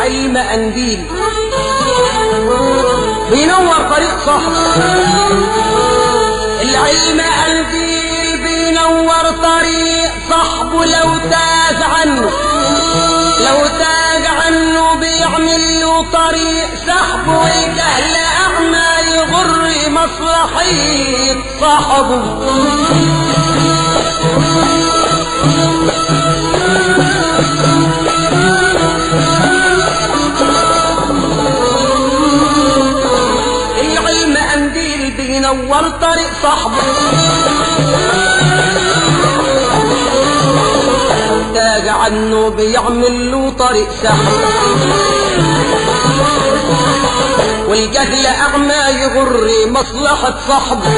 العلم قنديل بينور طريق صاحب العلم قنديل بينور طريق صاحبه لو تاج عنه لو تاج عنه بيعمل له طريق سحبه والجهل أعمى يغر مصلحية صاحبه العلم قنديل بينور طريق صاحبه تاج عنه بيعمل له طريق سحب والجهل أعمى يغر مصلحة صاحبه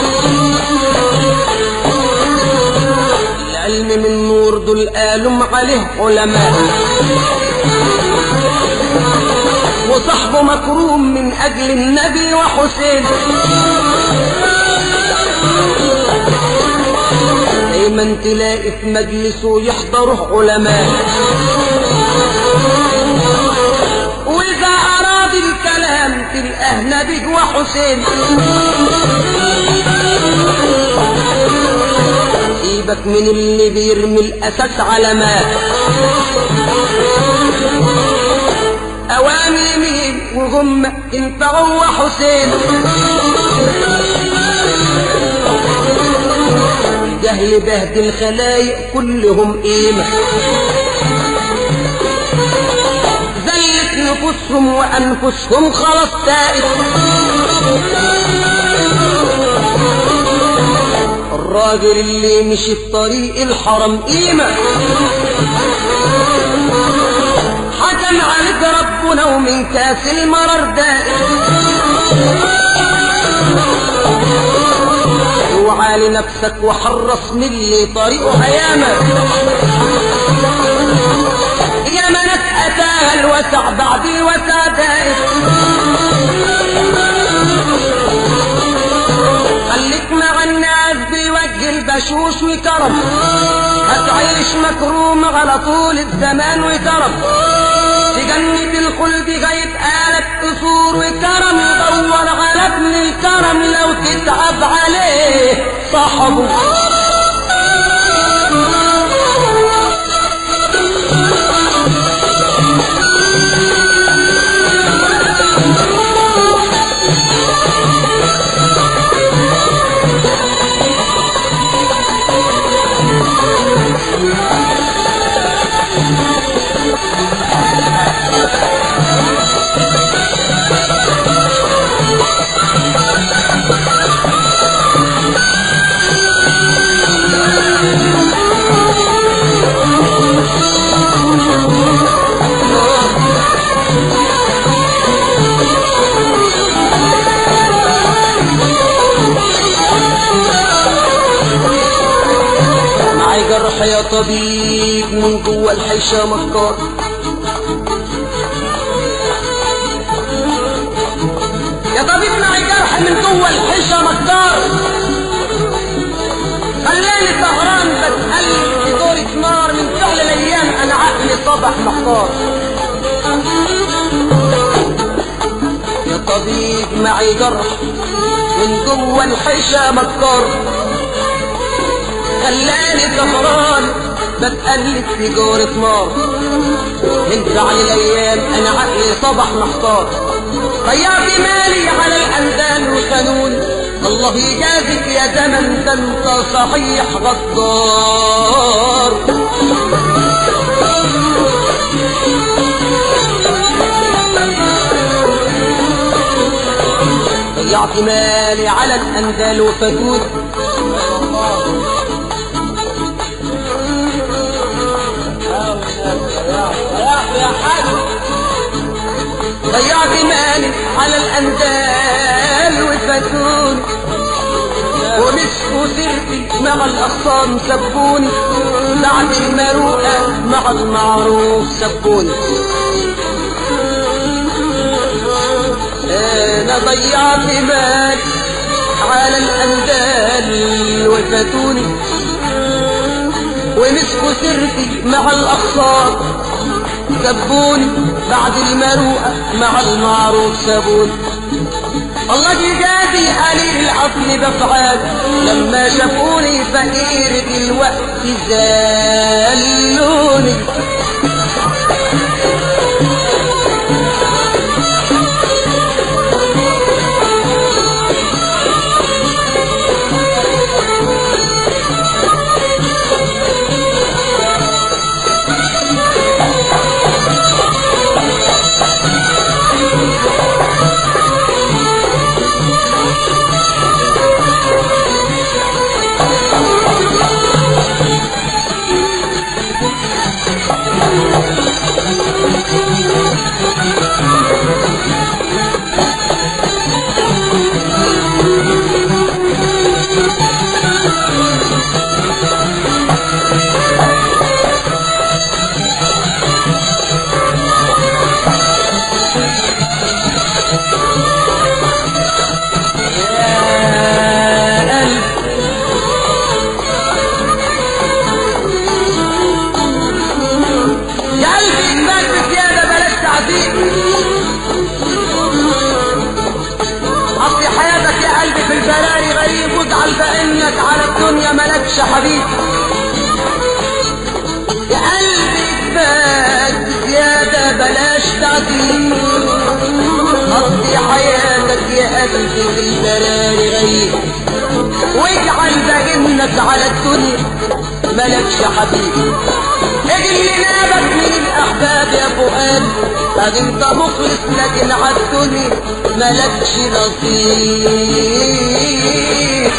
العلم من نور دول قالوا عليه علماء وصحبه مكروم من أجل النبي وحسين دايما تلاقي في مجلسه يحضره علماء وإذا أراد الكلام تلقاه نبي وحسين سيبك من اللي بيرمي الأساس علامات أوامر مين وهم انت هو حسين الجهل بهد الخلايق كلهم قيمة زلت نفوسهم وأنفسهم خلاص تائب الراجل اللي مشي في طريق الحرم قيمة حكم عليك ربنا ومن كاس المرر دائم اوعى لنفسك وحرص من اللي طريقه ايامك يا منك اتاها الوسع بعد الوسع دائم خليك مع الناس بوجه البشوش وكرم هتعيش مكروم على طول الزمان وكرم في جنة الخلد غيب آلة قصور وكرم دور على ابن الكرم لو تتعب عليه صاحبه معي جرح يا طبيب من جوه الحيشة مكار يا طبيب معي جرح من جوه الحيشة مكار خلاني سهران بتقلب في دورة نار من فعل الايام انا عقلي صبح محتار يا طبيب معي جرح من جوه الحيشة مكار خلاني سهران بتقلب في جورة نار من فعل الايام انا عقلي صبح محتار ضيعت مالي على الاندال وقانون الله يجازيك يا زمن ده انت صحيح غدار ضيعت مالي على الاندال وفتون ضيعت مالي على الأندال والفتون ومسكوا سرتي مع الأخصام سبوني بعد المروءة مع المعروف سبوني أنا ضيعت مالي على الأندال والفتوني ومسكوا سرتي مع الأخصام سبوني بعد المروءة مع المعروف سابوني الله جدادي قليل العطل بفعال لما شافوني فقير دلوقتي زالوني يا قلب يا قلبي كفاك بزيادة بلاش تعذيب قضي حياتك يا قلبي في البراري غريب واجعل بأنك على الدنيا ملكش حبيب يا قلبي كفاك بزيادة بلاش تعذيب قضي حياتك يا قلبي في البراري غريب واجعل بأنك على الدنيا ملكش حبيب اجري نابك من الاحباب يا فؤاد قد انت مخلص لكن عالدنيا ملكش نصيب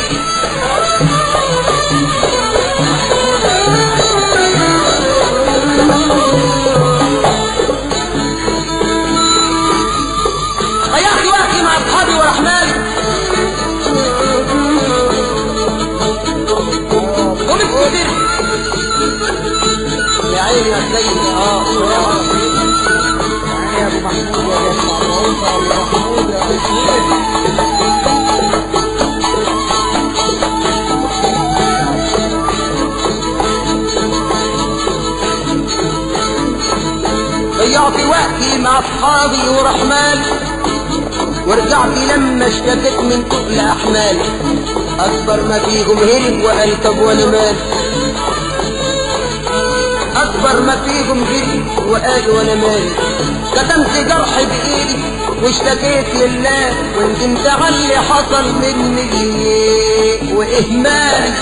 ضيعت وقتي مع اصحابي ورحمن ومسكتر يا عيني يا سيدي اه يا ابو محمود يا باشا ابو محمود يا باشا ضيعت وقتي مع اصحابي ورحمن ورجعت لما اشتكت من تقل احمال اكبر ما فيهم هرب وقال طب وانا مال اكبر ما فيهم هرب وقال وانا مال كتمت جرح بايدي واشتكيت لله وندمت على اللي حصل مني واهمال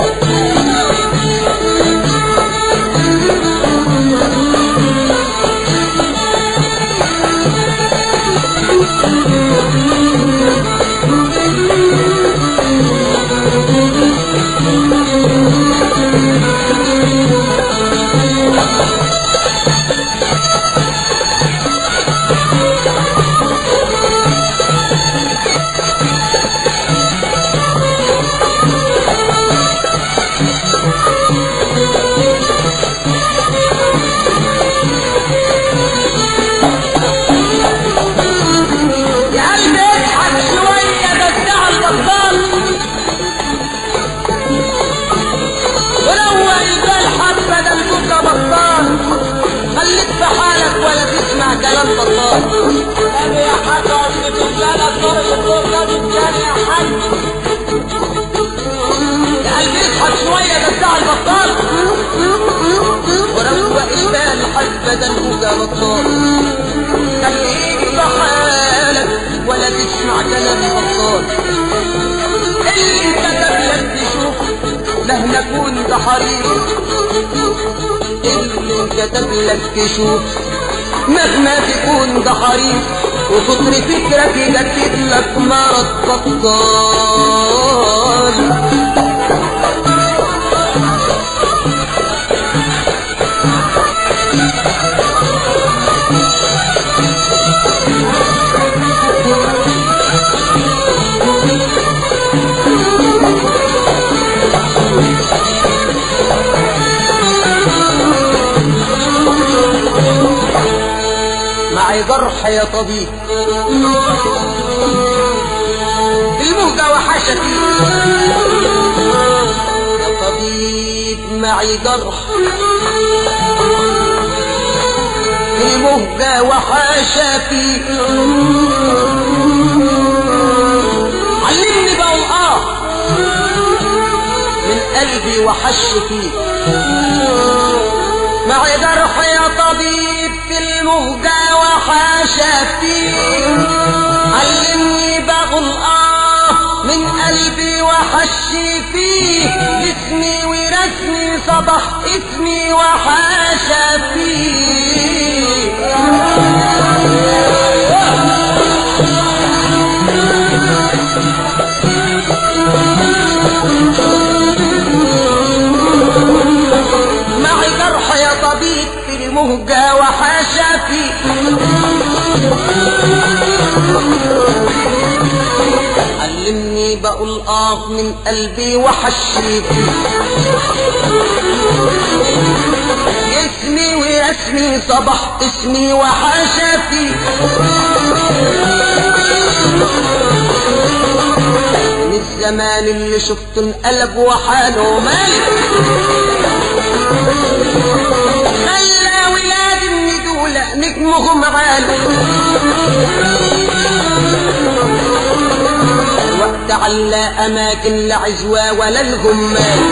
يا قلبي اضحك شوية ده الساعة البطال ولو البال حبة ده البكا بطال خليك في حالك ولا تسمع كلام بطال ابي يا حاج اصل بالله الدور الدور ده بالتاني يا حاج يا قلبي اضحك شوية ده الساعة البطال ولو البال حبة ده البكا بطال خليك في حالك ولا تسمع كلام بطال اللي كتب لك تشوف مهما كنت حريص اللي كتب لك تشوف مهما تكون ده حريص وكتر فكرك يجدد لك مرض بطال معي جرح يا طبيب المهجة وحشتي يا طبيب معي جرح في المهجة وحاشا فيه علمني بقول اه من قلبي وحش فيه مع جرح يا طبيب في المهجة وحاشا فيه علمني بقول اه من قلبي وحش فيه اسمي ورسمي صبح اسمي وحاشا فيه معي جرح يا طبيب في المهجة وحاشا فيه علمني بقول اه من قلبي وحشي فيه اسمي ورسمي صبح اسمي وحاشا فيه من الزمان اللي شفته انقلب وحاله مالك خلى ولاد الندولة نجمهم عالي وقت على أماكن لعزوى ولا الجمال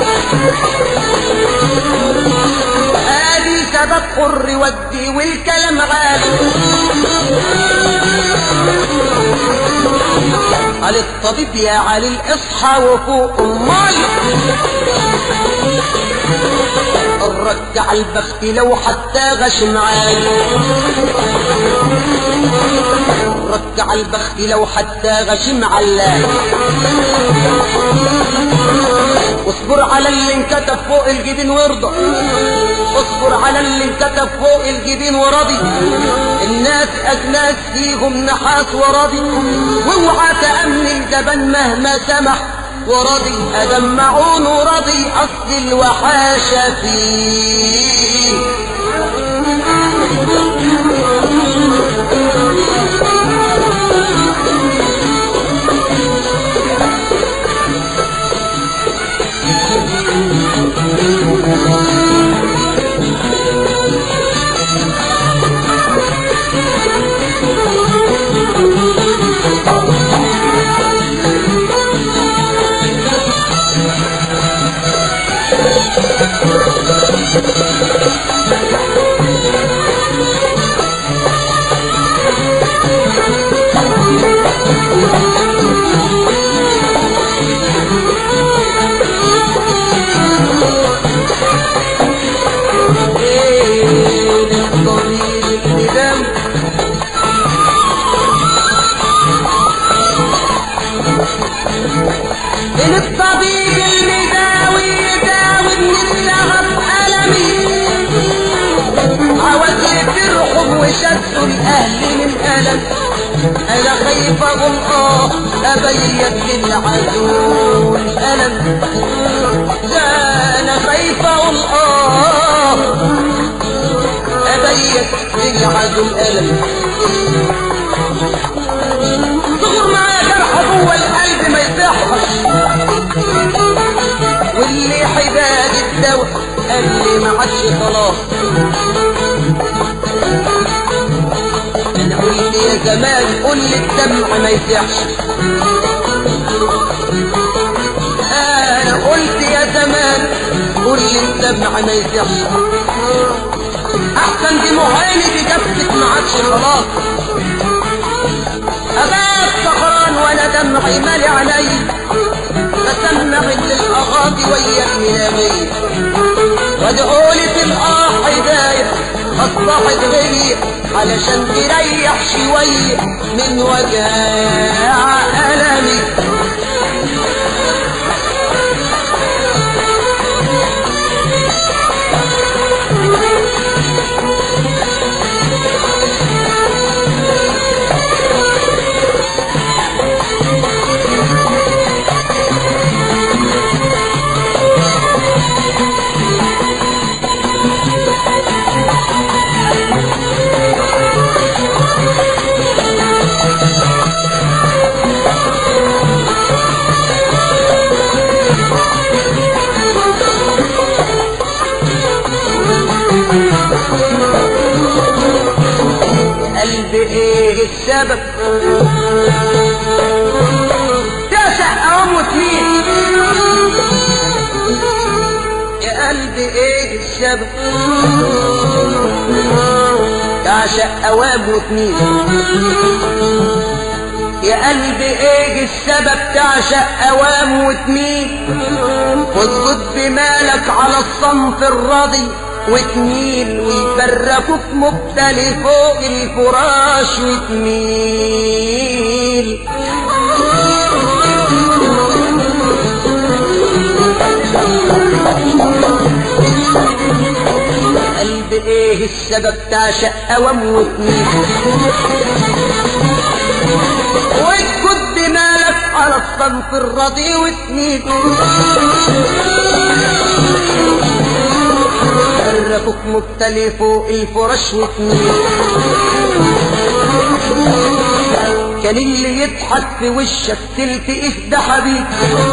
ادي سبب حر ودي والكلام غالي على الطبيب يا علي الاصحى وفوق امال الرك على البخت لو حتى غش معاي رك على البخت لو حتى غش معلاي واصبر على اللي انكتب فوق الجبين وارضى اصبر على اللي انكتب فوق الجبين ورضي الناس اجناس فيهم نحاس ورضي واوعى تأمن الجبن مهما سمح ورضي أدمعون ورضي أصل الوحاشة فيه ايه الطبيب الندم من الطبيب المداوي يداوي من اللغط ألمي عاوز يفرحهم وشدوا الأهل من ألم أنا خايف أقول آه أبيت للعدو الألم ده أنا خايف أقول آه أبيت للعدو الألم صغر معايا جرح جوه القلب ما يصحش واللي حداد الدواء قال لي ما عادش خلاص انا قلت يا زمان قول لي الدمع ما يصحش انا قلت يا زمان قول لي الدمع ما يصحش احسن دي مهاني دي جبتك ما عادش خلاص أبات سهران ولا دمعي مالي علي بسمع للأغاضي ويا المنامية وادعولي في الآه هداية أصبحت غير علشان تريح شوية من وجاع ألمي قلبي ايه السبب تعشق قوام واتنين يا قلبي ايه السبب تعشق قوام واتنين يا قلبي ايه السبب تعشق قوام وتميل وتجد بمالك على الصنف الراضي وتميل ويفرقوك مبتلي فوق الفراش وتميل قلبي ايه السبب تعشق قوام وتميل وتكد مالك على الصنف الرضي وتميل فرقك مبتلي فوق الفرش وتميل كان اللي يضحك في وشك تلتقيه ده حبيب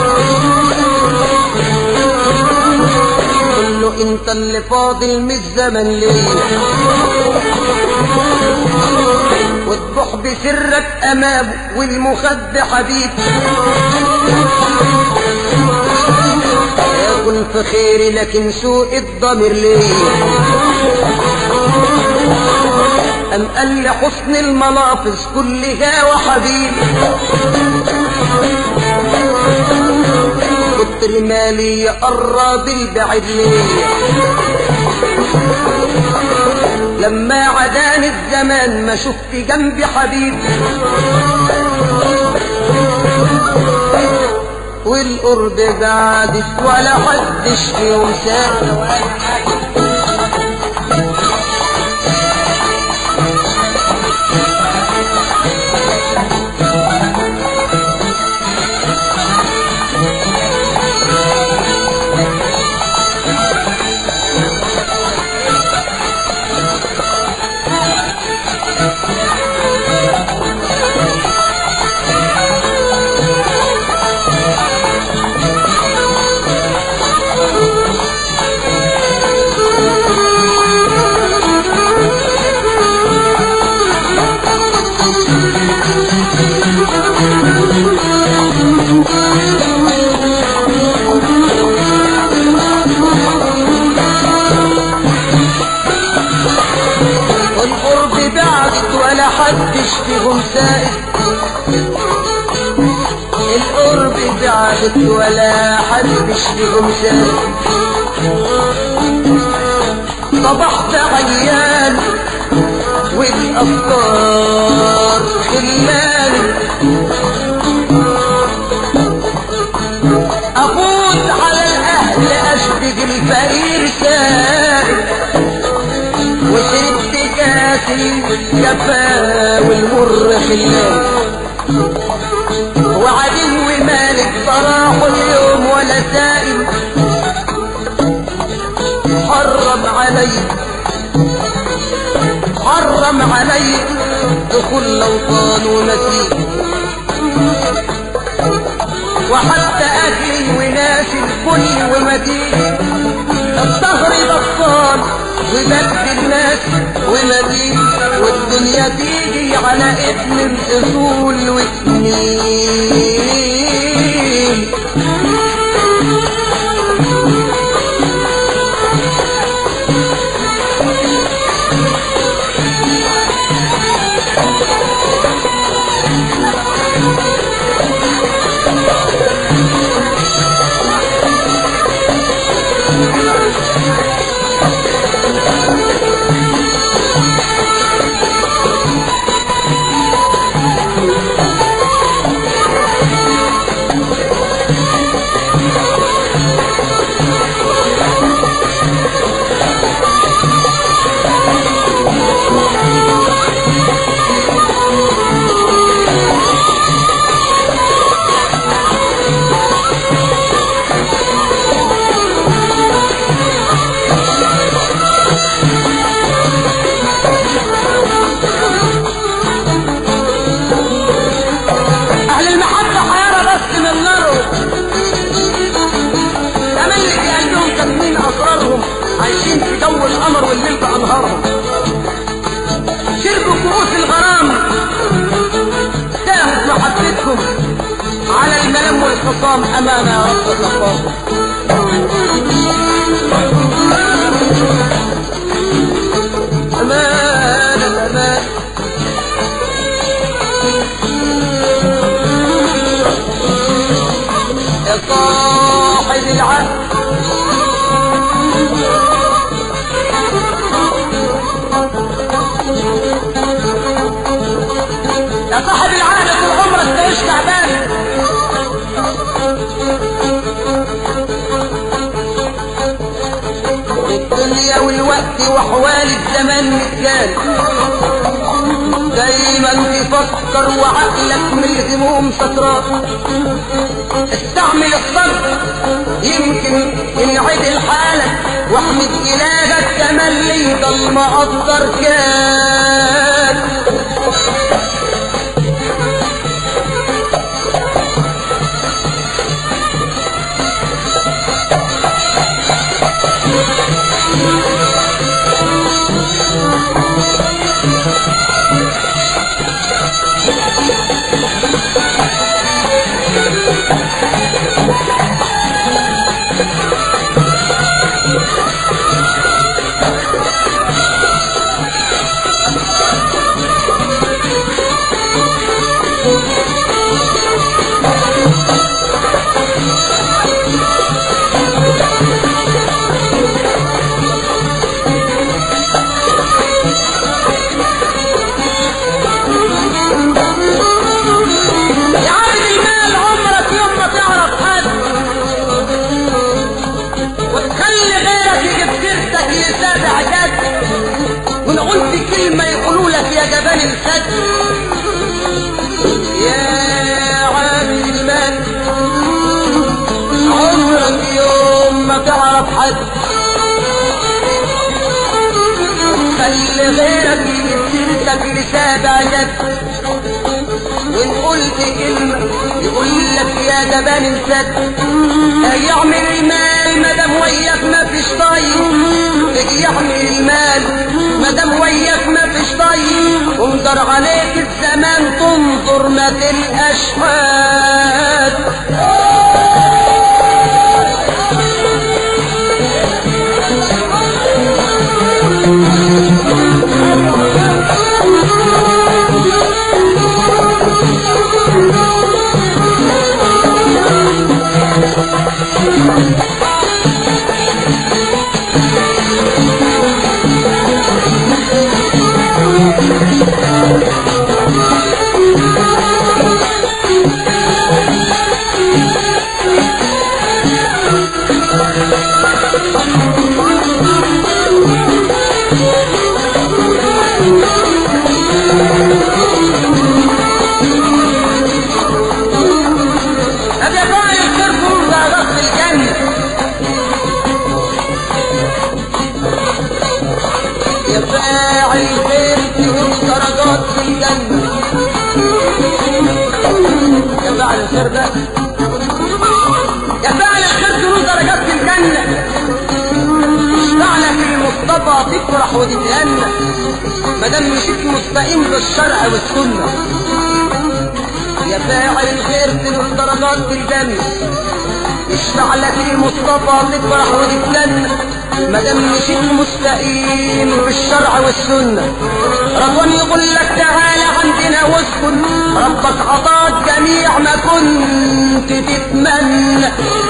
قول له انت اللي فاضل من الزمن ليه وتبح بسرك امامه والمخد حبيب يكن في خيري لكن سوء الضمير ليه أم قال لحسن الملافظ كلها وحبيب كتر مالي يقرب البعيد ليه لما عداني الزمان ما شفت جنبي حبيب والقرب بعدت ولا حدش فيهم ساق والقرب بعدت ولا حدش فيهم سائد القرب بعدت ولا حدش فيهم سائد صبحت عيان والأفكار خلال أفوت على الأهل أشبك الفقير سائل وشربت كاس الجفا والمر خلال وعدو مالك صراح اليوم ولا سائل حرم علي حرم علي دخول الأوطان ونسيب وحتى أهلي وناس الكل ومدين الظهر بطال وبد الناس ومدين والدنيا تيجي على ابن الأصول واتنين الخصام أمانة يا رب الخصام أمانة أمانة يا صاحب العهد يا صاحب العهد طول عمرك تعيش تعبان الدنيا والوقت وحوال الزمان مثال دايما تفكر وعقلك من الهموم سطرات استعمل الصبر يمكن ينعدل حالك واحمد الهك تملي ضل مقدر كان يا عبد المال عمرك يوم ما تعرف حد وتخلي غيرك يجيب سيرتك لسابع جد وان قلت كلمة يقولوا لك يا جبان الفد يا عبد المال عمرك يوم ما تعرف حد خلي غيرك يجيب سيرتك لسابع جد وان قلت كلمة يقول لك يا جبان الفت يعمل المال مادام وياك ما فيش طيب تجي يعمل المال مادام وياك ما فيش طيب ومدر عليك الزمان تنظر ما تلقاش حد أبي يقول الخير كله ده غصب الجنة يا فاعل خير تقول درجات في الجنة يا فاعل الخير ده يا فاعل الخير تقول درجات في الجنة اشتعلك المصطفى تفرح وتتهنى مادام مشيت مستقيم بالشرع والسنه يا فاعل الخير تنول درجات في الجنة اشفع لك المصطفى تفرح وتتلنى مادام مشيت مستقيم بالشرع والسنة رضوان يقول لك تعالى عندنا واسكن ربك عطاك جميع ما كنت تتمنى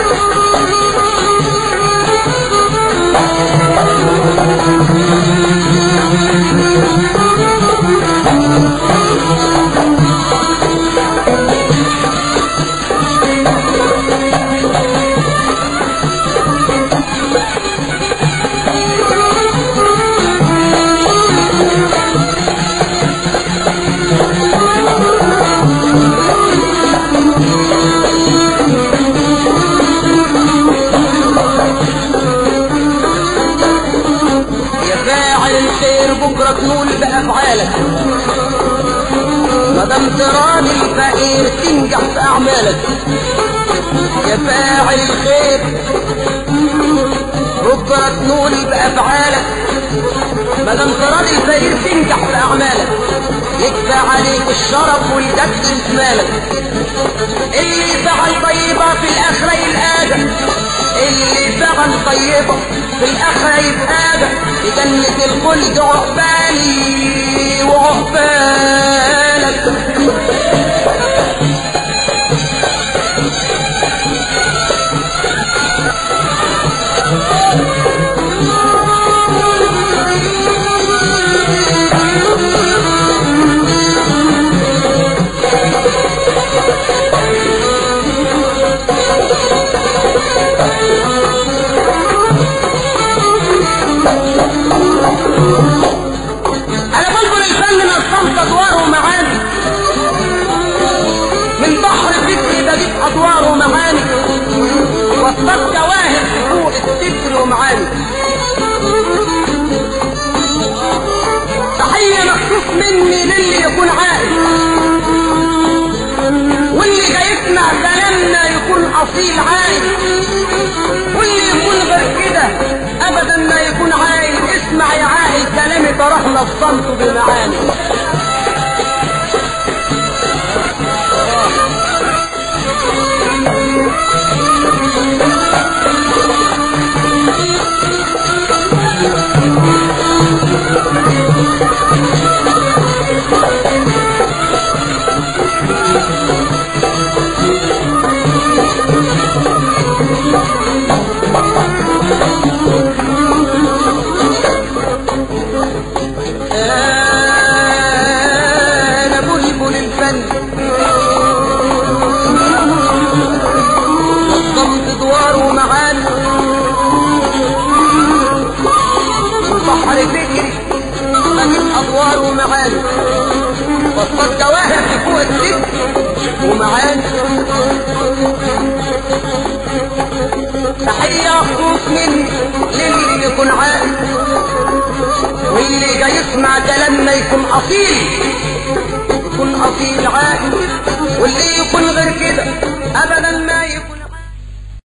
يا فاعل الخير بكرة تنول بأفعالك مادام تراضي الفقير تنجح في أعمالك يا فاعل الخير بكرة تنول بأفعالك مادام تراضي الفقير تنجح في أعمالك يكفى عليك الشرف والجد لزمالك اللي فعل طيبة في الخلد عقبالي وعقبالك انا بلبل الفن نظمت ادواره معاني من بحر فكري بجيب ادواره معاني وصلت جواهر فوق الستر ومعاني تحية مخصوص مني للي يكون عاقل واللي جاي يسمع كلامنا يكون اصيل عاقل واللي يكون غير كده ابدا ما يكون عاقل اسمع يا عاقل كلامي طرحنا الصمت بمعاني انا بلبل الفن نظمت ادوار ومعاني بحر فكري بجيب ادوار ومعاني وصلت جواهر في فوق الست ومعاني تحية خصوص مني للي يكون عاقل واللي جاي يسمع كلامنا يكون اصيل يكون اصيل عاقل